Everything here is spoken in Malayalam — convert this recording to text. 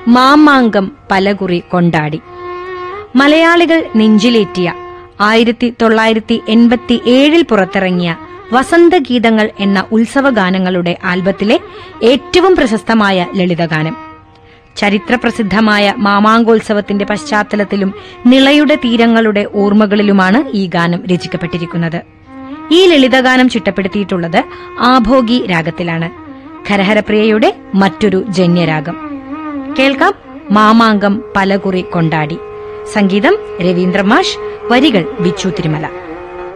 മാമാങ്കം പലകുറി കൊണ്ടാടി മലയാളികൾ നെഞ്ചിലേറ്റിയ ആയിരത്തി തൊള്ളായിരത്തി എൺപത്തി ഏഴിൽ പുറത്തിറങ്ങിയ വസന്തഗീതങ്ങൾ എന്ന ഉത്സവഗാനങ്ങളുടെ ആൽബത്തിലെ ഏറ്റവും പ്രശസ്തമായ ലളിതഗാനം ചരിത്രപ്രസിദ്ധമായ മാമാങ്കോത്സവത്തിന്റെ പശ്ചാത്തലത്തിലും നിളയുടെ തീരങ്ങളുടെ ഓർമ്മകളിലുമാണ് ഈ ഗാനം രചിക്കപ്പെട്ടിരിക്കുന്നത് ഈ ലളിതഗാനം ചിട്ടപ്പെടുത്തിയിട്ടുള്ളത് ആഭോഗി രാഗത്തിലാണ് ഖരഹരപ്രിയയുടെ മറ്റൊരു ജന്യരാഗം കേൾക്കാം മാമാങ്കം പലകുറി കൊണ്ടാടി സംഗീതം രവീന്ദ്രമാഷ് വരികൾ ബിച്ചു തിരുമല